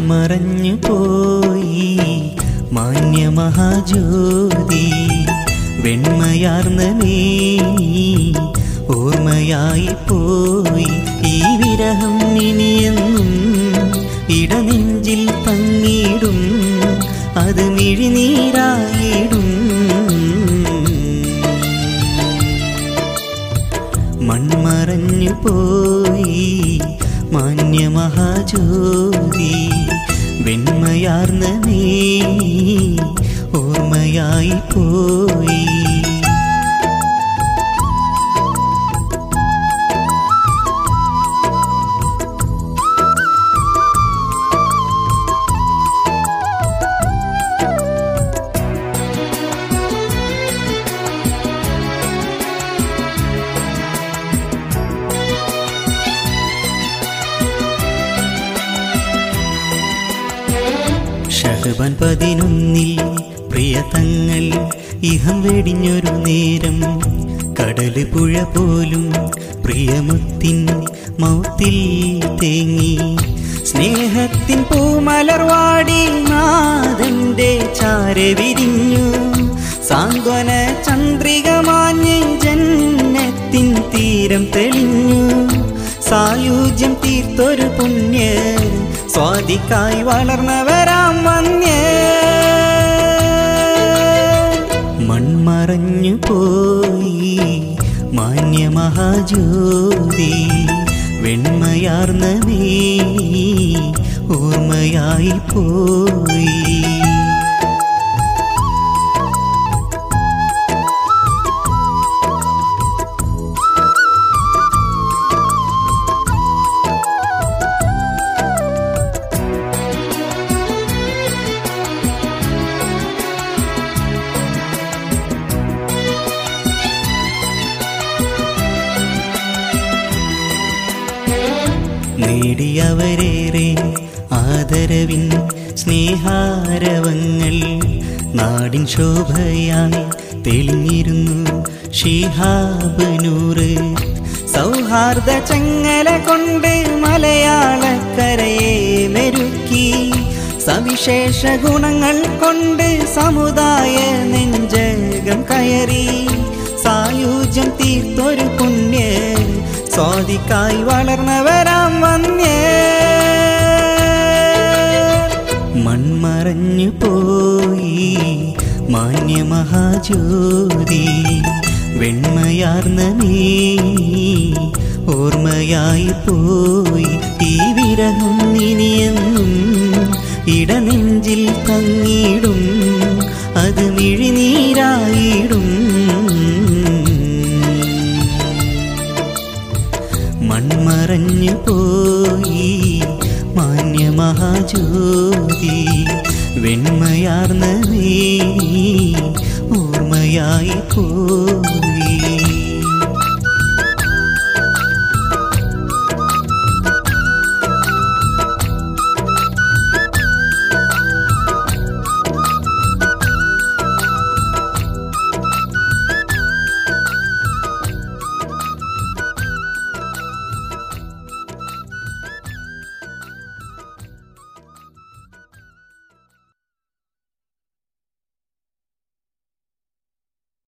മൺമറഞ്ഞു പോയി മാന്യമഹാജ്യോതി വെണ്മയാർന്ന മേനി ഓർമ്മയായി പോയി ഈ വിരഹം ഇനിയെന്നും ഇടനെഞ്ചിൽ തങ്ങിടും അത് മിഴിനീരായിടും മൺമറഞ്ഞു പോയി മാന്യമഹാജ്യോതി വെണ്മയാർന്ന മേനി ഓർമ്മയായി പോയി ഷഹബൻ പതിനൊന്നിൽ പ്രിയതങ്ങൾ ഇഹം വെടിഞ്ഞൊരു നേരം കടല് പുഴ പോലും പ്രിയമുത്തിൻ മൗത്തിൽ തേങ്ങി സ്നേഹത്തിൻ പൂമലർവാടി നാഥന്റെ ചാരെ വിരിഞ്ഞു സാന്ത്വന ചന്ദ്രിക മാഞ്ഞ് ജന്നത്തിൻ തീരം തെളിഞ്ഞു സായുജ്യം തീർത്തൊരു പുണ്യ സ്വാതിക്കായി വളർന്നവരാം വന്യ മൺമറഞ്ഞു പോയി മാന്യമഹാജ്യോതി വെണ്മയാർന്ന മേനി ഓർമ്മയായി പോയി നേടിയവരേറെ ആദരവിൻ സ്നേഹാരവങ്ങൾ നാടിൻ ശോഭയായി തെളിഞ്ഞിരുന്നു ഷിഹാബനൂറ് സൗഹാർദ്ദ ചങ്ങല കൊണ്ട് മലയാളക്കരയെ മെരുക്കി സവിശേഷ ഗുണങ്ങൾ കൊണ്ട് സമുദായ നെഞ്ചകം കയറി സായുജ്യം തീർത്തൊരു പുണ്യ സ്വാതിക്കായി വളർന്നവരാം വന്യ മൺമറഞ്ഞു പോയി മാന്യമഹാജ്യോതി വെണ്മയാർന്ന മേനി ഓർമ്മയായി പോയി ഈ വിരഹം ഇനിയെന്നും ഇടനെഞ്ചിൽ തങ്ങിടും അത് മിഴിനീരായിടും മൺമറഞ്ഞു പോയി മാന്യമഹാജ്യോതി വെണ്മയാർന്ന മേനി ഓർമ്മയായി പോയി